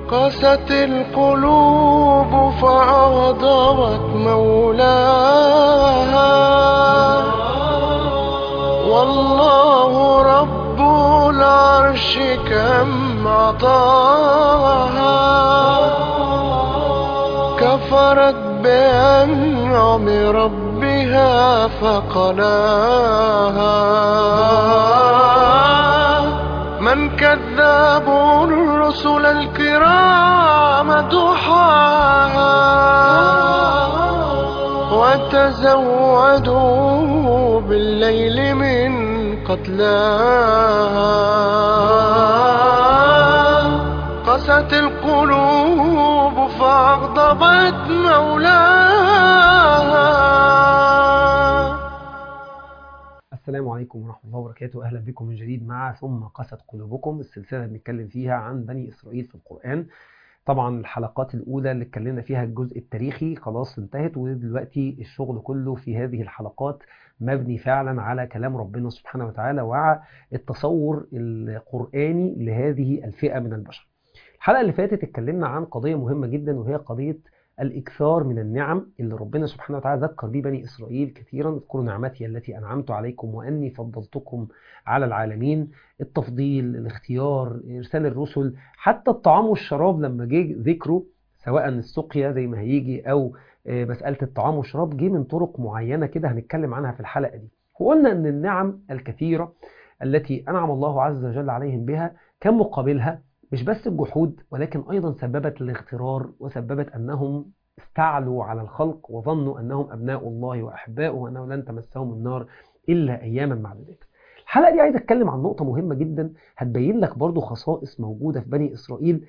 قست القلوب فأغضبت مولاها والله رب العرش كم عطاها كفرت بأنعم ربها فقلاها من كذاب الرسل الكرام دحاها وتزودوا بالليل من قتلاها قست القلوب فأغضبت مولاها السلام عليكم ورحمة الله وبركاته أهلا بكم من جديد مع ثم قست قلوبكم السلسلة اللي بنتكلم فيها عن بني إسرائيل في القرآن طبعا الحلقات الأولى اللي اتكلمنا فيها الجزء التاريخي خلاص انتهت ودلوقتي الشغل كله في هذه الحلقات مبني فعلا على كلام ربنا سبحانه وتعالى وعلى التصور القرآني لهذه الفئة من البشر الحلقة اللي فاتت اتكلمنا عن قضية مهمة جدا وهي قضية الإكثار من النعم اللي ربنا سبحانه وتعالى ذكر به بني إسرائيل كثيرا اذكروا نعمتي التي أنعمت عليكم وأني فضلتكم على العالمين التفضيل الاختيار إرسال الرسل حتى الطعام والشراب لما جه ذكره سواء السقيا زي ما هيجي أو مسألة الطعام والشراب جه من طرق معينة كده هنتكلم عنها في الحلقة دي وقلنا أن النعم الكثيرة التي أنعم الله عز وجل عليهم بها كان مقابلها مش بس الجحود ولكن أيضا سببت الاغترار وسببت أنهم استعلوا على الخلق وظنوا أنهم أبناء الله وأحباؤه وأنه لن تمسهم النار إلا أياما معدودات الحلقة دي عايز أتكلم عن نقطة مهمة جدا هتبين لك برضو خصائص موجودة في بني إسرائيل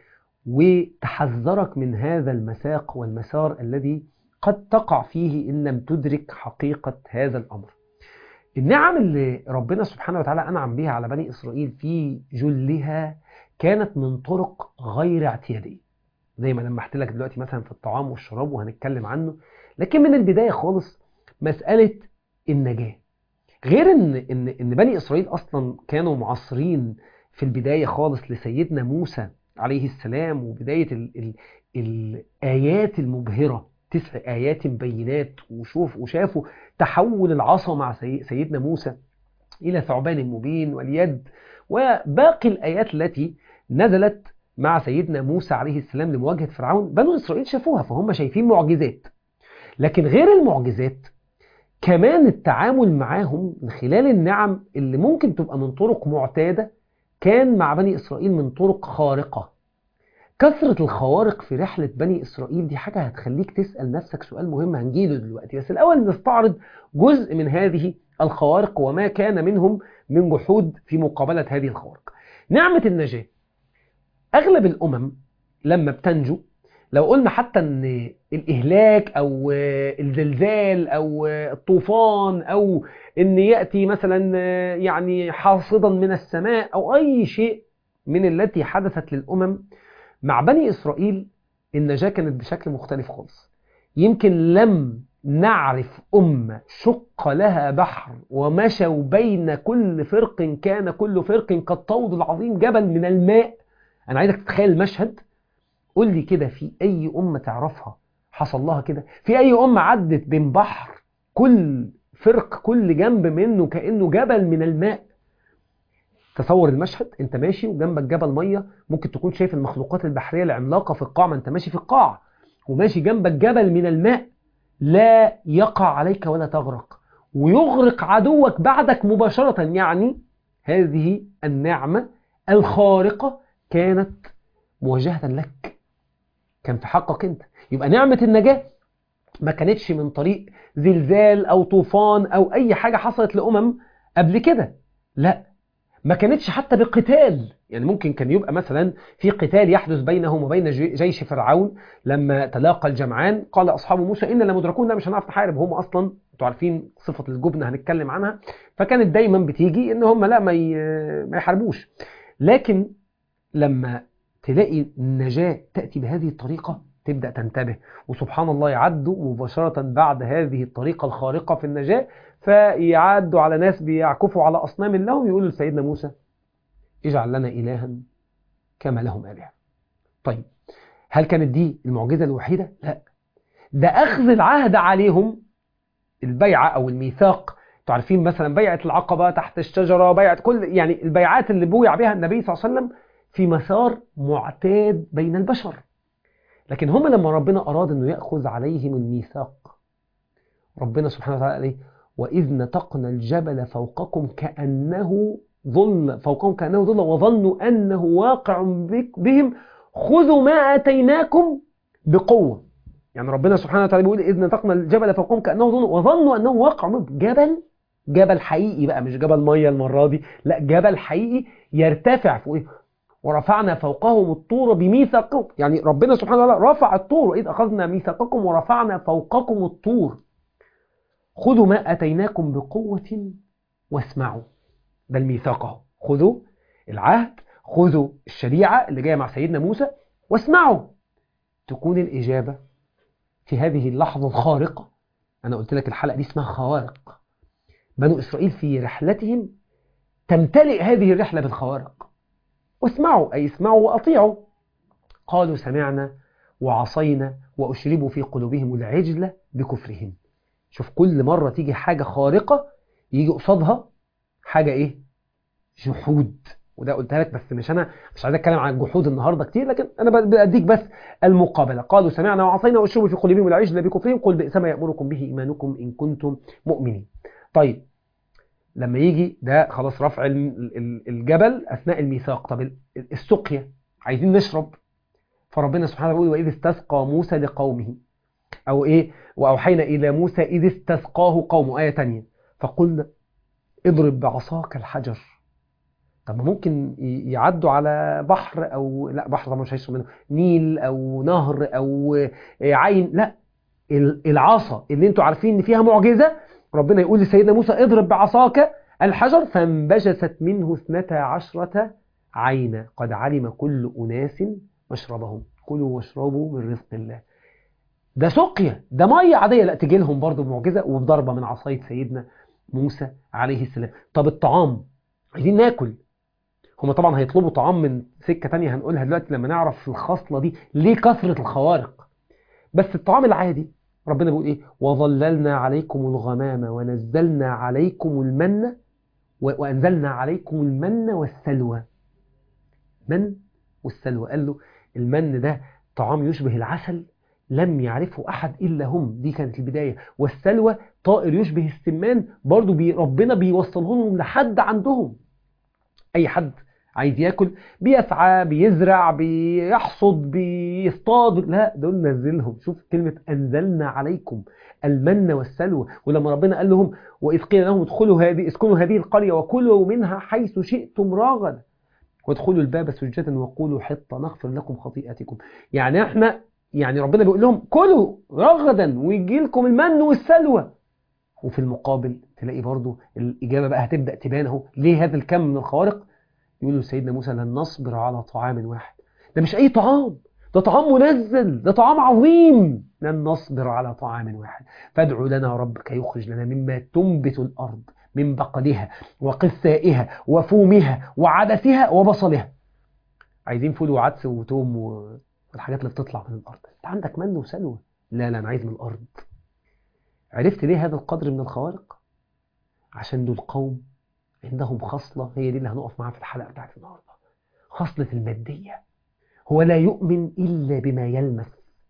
وتحذرك من هذا المساق والمسار الذي قد تقع فيه إن لم تدرك حقيقة هذا الأمر النعم اللي ربنا سبحانه وتعالى أنعم بها على بني إسرائيل في جلها كانت من طرق غير اعتيادية زي ما لمحت لك دلوقتي مثلا في الطعام والشراب وهنتكلم عنه لكن من البداية خالص مسألة النجاة غير ان ان ان بني اسرائيل اصلا كانوا معاصرين في البداية خالص لسيدنا موسى عليه السلام وبداية ال ال الآيات المبهرة تسع آيات بينات وشوف وشافوا تحول العصا مع سيدنا موسى إلى ثعبان مبين واليد وباقي الآيات التي نزلت مع سيدنا موسى عليه السلام لمواجهة فرعون بنو إسرائيل شافوها فهم شايفين معجزات لكن غير المعجزات كمان التعامل معاهم من خلال النعم اللي ممكن تبقى من طرق معتادة كان مع بني إسرائيل من طرق خارقة كثرة الخوارق في رحلة بني إسرائيل دي حاجة هتخليك تسأل نفسك سؤال مهم هنجيله دلوقتي بس الأول نستعرض جزء من هذه الخوارق وما كان منهم من جحود في مقابلة هذه الخوارق نعمة النجاة أغلب الأمم لما بتنجو لو قلنا حتى أن الإهلاك أو الزلزال أو الطوفان أو أن يأتي مثلا يعني حاصدا من السماء أو أي شيء من التي حدثت للأمم مع بني إسرائيل النجاة كانت بشكل مختلف خالص يمكن لم نعرف أمة شق لها بحر ومشوا بين كل فرق كان كل فرق كالطود العظيم جبل من الماء أنا عايزك تتخيل المشهد قول لي كده في أي أمة تعرفها حصل لها كده في أي أمة عدت بين بحر كل فرق كل جنب منه كأنه جبل من الماء تصور المشهد انت ماشي وجنبك جبل ميه ممكن تكون شايف المخلوقات البحريه العملاقه في القاع ما انت ماشي في القاع وماشي جنبك جبل من الماء لا يقع عليك ولا تغرق ويغرق عدوك بعدك مباشرة يعني هذه النعمة الخارقة كانت موجهة لك كان في حقك انت يبقى نعمة النجاة ما كانتش من طريق زلزال او طوفان او اي حاجة حصلت لأمم قبل كده لا ما كانتش حتى بقتال يعني ممكن كان يبقى مثلا في قتال يحدث بينهم وبين جيش فرعون لما تلاقى الجمعان قال أصحاب موسى إن لمدركون لا مش هنعرف نحارب هم أصلا انتوا عارفين صفة الجبن هنتكلم عنها فكانت دايما بتيجي إن هم لا ما ما يحاربوش لكن لما تلاقي النجاة تأتي بهذه الطريقة تبدأ تنتبه وسبحان الله يعدوا مباشرة بعد هذه الطريقة الخارقة في النجاة فيعدوا على ناس بيعكفوا على أصنام لهم يقولوا لسيدنا موسى اجعل لنا إلها كما لهم آلهة طيب هل كانت دي المعجزة الوحيدة؟ لا ده أخذ العهد عليهم البيعة أو الميثاق انتوا عارفين مثلا بيعة العقبة تحت الشجرة بيعة كل يعني البيعات اللي بويع بها النبي صلى الله عليه وسلم في مسار معتاد بين البشر لكن هم لما ربنا أراد أنه يأخذ عليهم الميثاق ربنا سبحانه وتعالى قال إيه وإذ نتقنا الجبل فوقكم كأنه ظل فوقهم كأنه ظل وظنوا أنه واقع بك- بهم خذوا ما آتيناكم بقوة يعني ربنا سبحانه وتعالى بيقول إذ نتقنا الجبل فوقهم كأنه ظل وظنوا أنه واقع بهم جبل جبل حقيقي بقى مش جبل مية المرة دي لا جبل حقيقي يرتفع فوق إيه؟ ورفعنا فوقهم الطور بميثاقهم يعني ربنا سبحانه وتعالى رفع الطور إذ أخذنا ميثاقكم ورفعنا فوقكم الطور خذوا ما أتيناكم بقوة واسمعوا ده الميثاق اهو خذوا العهد خذوا الشريعة اللي جاية مع سيدنا موسى واسمعوا تكون الإجابة في هذه اللحظة الخارقة أنا قلت لك الحلقة دي اسمها خوارق بنو إسرائيل في رحلتهم تمتلئ هذه الرحلة بالخوارق واسمعوا أي اسمعوا وأطيعوا قالوا سمعنا وعصينا وأشربوا في قلوبهم العجلة بكفرهم شوف كل مرة تيجي حاجة خارقة يجي قصادها حاجة إيه جحود وده قلتها لك بس مش أنا مش عايز أتكلم عن الجحود النهاردة كتير لكن أنا بأديك بس المقابلة قالوا سمعنا وعصينا وأشربوا في قلوبهم العجلة بكفرهم قل بئس ما يأمركم به إيمانكم إن كنتم مؤمنين طيب لما يجي ده خلاص رفع ال- ال- الجبل أثناء الميثاق طب ال- السقيا عايزين نشرب فربنا سبحانه وتعالى يقول وإذ استسقى موسى لقومه أو إيه وأوحينا إلى موسى إذ استسقاه قومه آية تانية فقلنا اضرب بعصاك الحجر طب ما ممكن ي- يعدوا على بحر أو لا بحر طبعا مش هيشرب منه نيل أو نهر أو عين لا ال- العصا اللي انتوا عارفين ان فيها معجزة ربنا يقول لسيدنا موسى اضرب بعصاك الحجر فانبجست منه اثنتا عشرة عينا قد علم كل أناس مشربهم كلوا واشربوا من رزق الله ده سقيا ده مية عادية لا تجي لهم برضه بمعجزة وبضربة من عصاية سيدنا موسى عليه السلام طب الطعام عايزين ناكل هما طبعا هيطلبوا طعام من سكة تانية هنقولها دلوقتي لما نعرف الخصلة دي ليه كثرة الخوارق بس الطعام العادي ربنا بيقول ايه وظللنا عليكم الغمام ونزلنا عليكم المن و- وانزلنا عليكم المن والسلوى من والسلوى قال له المن ده طعام يشبه العسل لم يعرفه أحد إلا هم دي كانت البداية والسلوى طائر يشبه السمان برضو بي ربنا بيوصله لهم لحد عندهم أي حد عايز ياكل بيسعى بيزرع بيحصد بيصطاد لا دول نزلهم شوف كلمة أنزلنا عليكم المن والسلوى ولما ربنا قال لهم وإذ قيل لهم ادخلوا هذه اسكنوا هذه القرية وكلوا منها حيث شئتم راغدا وادخلوا الباب سجدا وقولوا حطة نغفر لكم خطيئتكم يعني احنا يعني ربنا بيقول لهم كلوا رغدا ويجي لكم المن والسلوى وفي المقابل تلاقي برضو الإجابة بقى هتبدأ تبان اهو ليه هذا الكم من الخوارق يقول له سيدنا موسى لن نصبر على طعام واحد ده مش أي طعام ده طعام منزل ده طعام عظيم لن نصبر على طعام واحد فادع لنا ربك يخرج لنا مما تنبت الأرض من بقلها وقثائها وفومها وعدسها وبصلها عايزين فول وعدس وتوم و- والحاجات اللي بتطلع من الأرض انت عندك من وسلوى لا لا أنا عايز من الأرض عرفت ليه هذا القدر من الخوارق عشان دول قوم عندهم خصلة هي دي اللي هنقف معاها في الحلقة بتاعت النهاردة خصلة المادية هو لا يؤمن إلا بما يلمس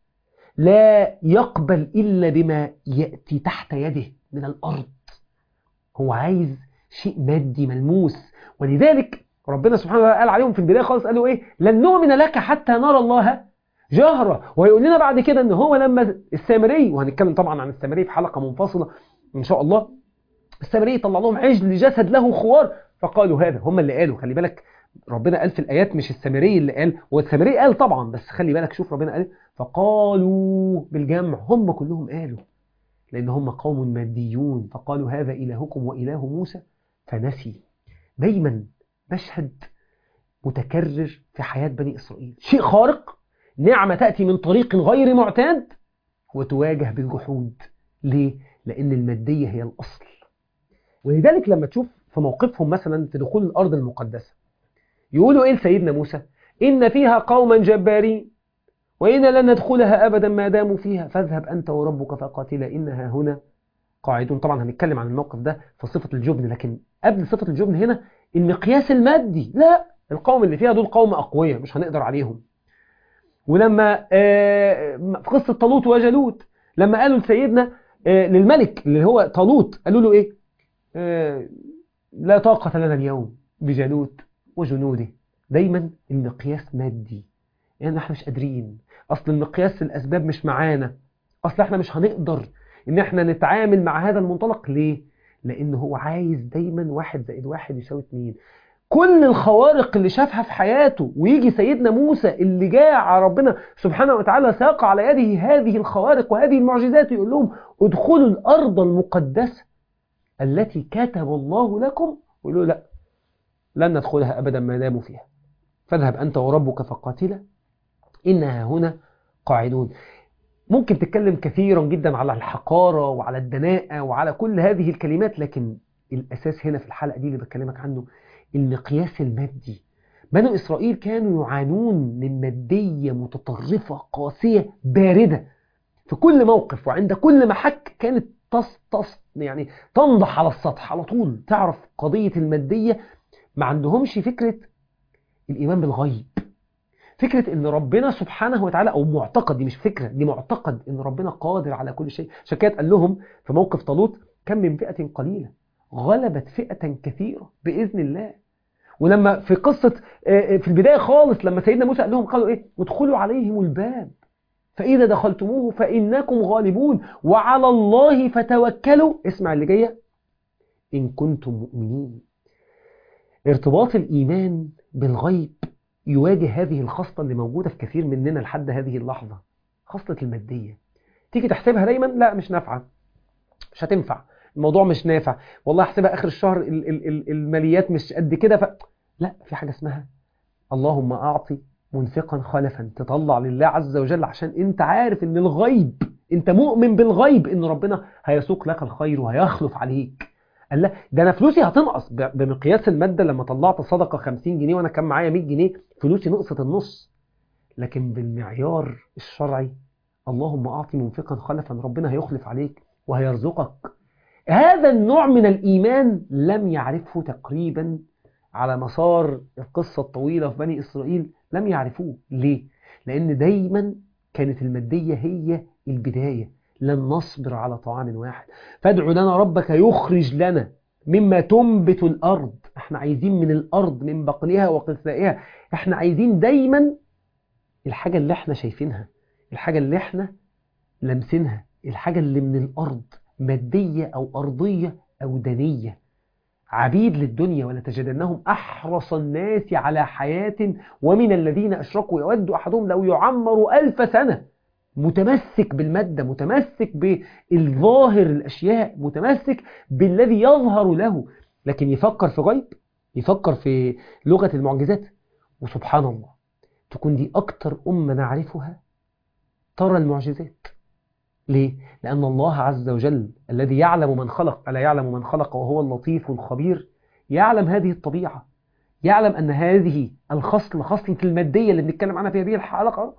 لا يقبل إلا بما يأتي تحت يده من الأرض هو عايز شيء مادي ملموس ولذلك ربنا سبحانه وتعالى قال عليهم في البداية خالص قالوا إيه لن نؤمن لك حتى نرى الله جهرة ويقول لنا بعد كده ان هو لما السامري وهنتكلم طبعا عن السامري في حلقة منفصلة ان شاء الله السامري طلع لهم عجل جسد له خوار فقالوا هذا هم اللي قالوا خلي بالك ربنا قال في الآيات مش السامري اللي قال هو السامري قال طبعا بس خلي بالك شوف ربنا قال إيه؟ فقالوا بالجمع هم كلهم قالوا لأن هم قوم ماديون فقالوا هذا إلهكم وإله موسى فنسي دايما مشهد متكرر في حياة بني إسرائيل شيء خارق نعمة تأتي من طريق غير معتاد وتواجه بالجحود ليه؟ لأن المادية هي الأصل ولذلك لما تشوف في موقفهم مثلا في دخول الأرض المقدسة يقولوا إيه لسيدنا موسى إن فيها قوما جبارين وإنا لن ندخلها أبدا ما داموا فيها فاذهب أنت وربك فقاتلا إنها هنا قاعدون طبعا هنتكلم عن الموقف ده في صفة الجبن لكن قبل صفة الجبن هنا المقياس المادي لا القوم اللي فيها دول قوم أقوياء مش هنقدر عليهم ولما آه، في قصة طالوت وجالوت لما قالوا لسيدنا آه، للملك اللي هو طالوت قالوا له ايه آه، لا طاقة لنا اليوم بجالوت وجنوده دايما المقياس مادي يعني احنا مش قادرين اصل المقياس الاسباب مش معانا اصل احنا مش هنقدر ان احنا نتعامل مع هذا المنطلق ليه لان هو عايز دايما واحد زائد واحد يساوي اتنين كل الخوارق اللي شافها في حياته ويجي سيدنا موسى اللي جاء ربنا سبحانه وتعالى ساق على يده هذه الخوارق وهذه المعجزات يقول لهم ادخلوا الأرض المقدسة التي كتب الله لكم ويقولوا لا لن ندخلها أبدا ما داموا فيها فاذهب أنت وربك فقاتلا إنها هنا قاعدون ممكن تتكلم كثيرا جدا على الحقارة وعلى الدناءة وعلى كل هذه الكلمات لكن الأساس هنا في الحلقة دي اللي بكلمك عنه المقياس المادي بنو إسرائيل كانوا يعانون من مادية متطرفة قاسية باردة في كل موقف وعند كل محك كانت تص تص يعني تنضح على السطح على طول تعرف قضية المادية ما عندهمش فكرة الإيمان بالغيب فكرة ان ربنا سبحانه وتعالى او معتقد دي مش فكرة دي معتقد ان ربنا قادر على كل شيء عشان كده قال لهم في موقف طالوت كم من فئة قليلة غلبت فئة كثيرة بإذن الله ولما في قصة في البداية خالص لما سيدنا موسى قال لهم قالوا ايه ادخلوا عليهم الباب فإذا دخلتموه فإنكم غالبون وعلى الله فتوكلوا اسمع اللي جاية إن كنتم مؤمنين ارتباط الإيمان بالغيب يواجه هذه الخصلة اللي موجودة في كثير مننا لحد هذه اللحظة خصلة المادية تيجي تحسبها دايما لا مش نافعة مش هتنفع الموضوع مش نافع والله احسبها اخر الشهر ال ال ال الماليات مش قد كده ف... لا في حاجة اسمها اللهم اعطي منفقا خلفا تطلع لله عز وجل عشان انت عارف ان الغيب انت مؤمن بالغيب ان ربنا هيسوق لك الخير وهيخلف عليك قال لا ده انا فلوسي هتنقص بمقياس المادة لما طلعت صدقة 50 جنيه وانا كان معايا 100 جنيه فلوسي نقصت النص لكن بالمعيار الشرعي اللهم اعطي منفقا خلفا ربنا هيخلف عليك وهيرزقك هذا النوع من الإيمان لم يعرفه تقريبا على مسار القصة الطويلة في بني إسرائيل لم يعرفوه ليه؟ لأن دايما كانت المادية هي البداية لن نصبر على طعام واحد فادع لنا ربك يخرج لنا مما تنبت الأرض احنا عايزين من الأرض من بقلها وقثائها احنا عايزين دايما الحاجة اللي احنا شايفينها الحاجة اللي احنا لمسينها الحاجة اللي من الأرض مادية أو أرضية أو دنية عبيد للدنيا ولتجدنهم أحرص الناس على حياة ومن الذين أشركوا يود أحدهم لو يعمر ألف سنة متمسك بالمادة متمسك بالظاهر الأشياء متمسك بالذي يظهر له لكن يفكر في غيب يفكر في لغة المعجزات وسبحان الله تكون دي أكتر أمة نعرفها ترى المعجزات ليه؟ لأن الله عز وجل الذي يعلم من خلق ألا يعلم من خلق وهو اللطيف الخبير يعلم هذه الطبيعة يعلم أن هذه الخصلة خصلة المادية اللي بنتكلم عنها في هذه الحلقة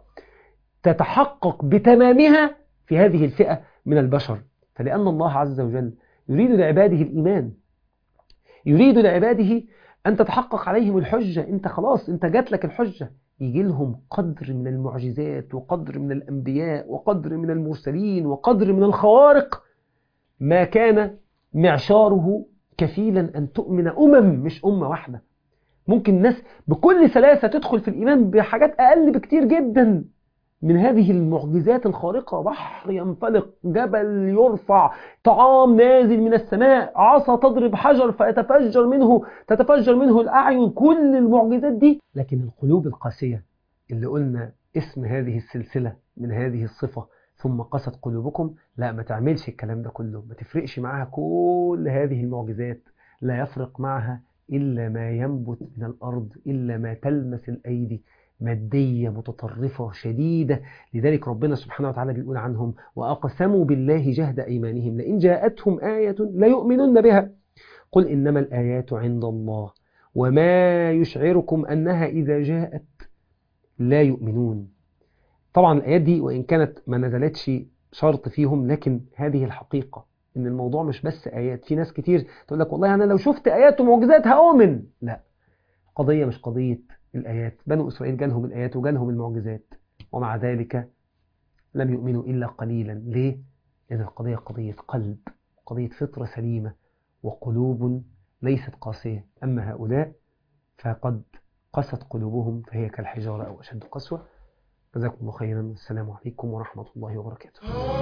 تتحقق بتمامها في هذه الفئة من البشر فلأن الله عز وجل يريد لعباده الإيمان يريد لعباده أن تتحقق عليهم الحجة أنت خلاص أنت جات لك الحجة يجي لهم قدر من المعجزات وقدر من الأنبياء وقدر من المرسلين وقدر من الخوارق ما كان معشاره كفيلا أن تؤمن أمم مش أمة واحدة ممكن الناس بكل سلاسة تدخل في الإيمان بحاجات أقل بكتير جدا من هذه المعجزات الخارقة بحر ينفلق جبل يرفع طعام نازل من السماء عصا تضرب حجر فيتفجر منه تتفجر منه الأعين كل المعجزات دي لكن القلوب القاسية اللي قلنا اسم هذه السلسلة من هذه الصفة ثم قست قلوبكم لا ما تعملش الكلام ده كله ما تفرقش معاها كل هذه المعجزات لا يفرق معها إلا ما ينبت من الأرض إلا ما تلمس الأيدي مادية متطرفة شديدة لذلك ربنا سبحانه وتعالى بيقول عنهم وأقسموا بالله جهد أيمانهم لئن جاءتهم آية ليؤمنن بها قل إنما الآيات عند الله وما يشعركم أنها إذا جاءت لا يؤمنون طبعا الآيات دي وإن كانت ما نزلتش شرط فيهم لكن هذه الحقيقة إن الموضوع مش بس آيات في ناس كتير تقول لك والله أنا لو شفت آيات ومعجزات هؤمن لا قضية مش قضية الآيات بنو إسرائيل جالهم الآيات وجالهم المعجزات ومع ذلك لم يؤمنوا إلا قليلا ليه؟ لأن القضية قضية قلب قضية فطرة سليمة وقلوب ليست قاسية أما هؤلاء فقد قست قلوبهم فهي كالحجارة أو أشد قسوة جزاكم الله خيرا السلام عليكم ورحمة الله وبركاته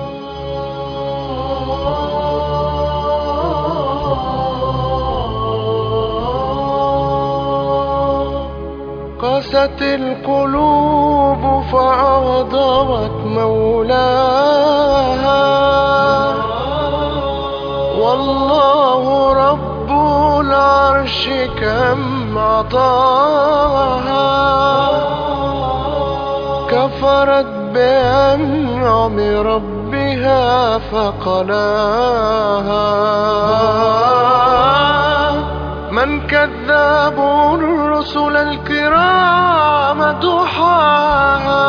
قست القلوب فأغضبت مولاها والله رب العرش كم عطاها كفرت بأنعم ربها فقلاها من كذاب الرسل الكرام دحاها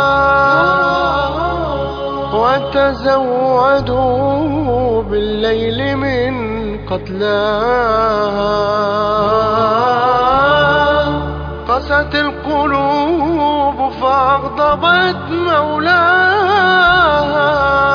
وتزودوا بالليل من قتلاها قست القلوب فأغضبت مولاها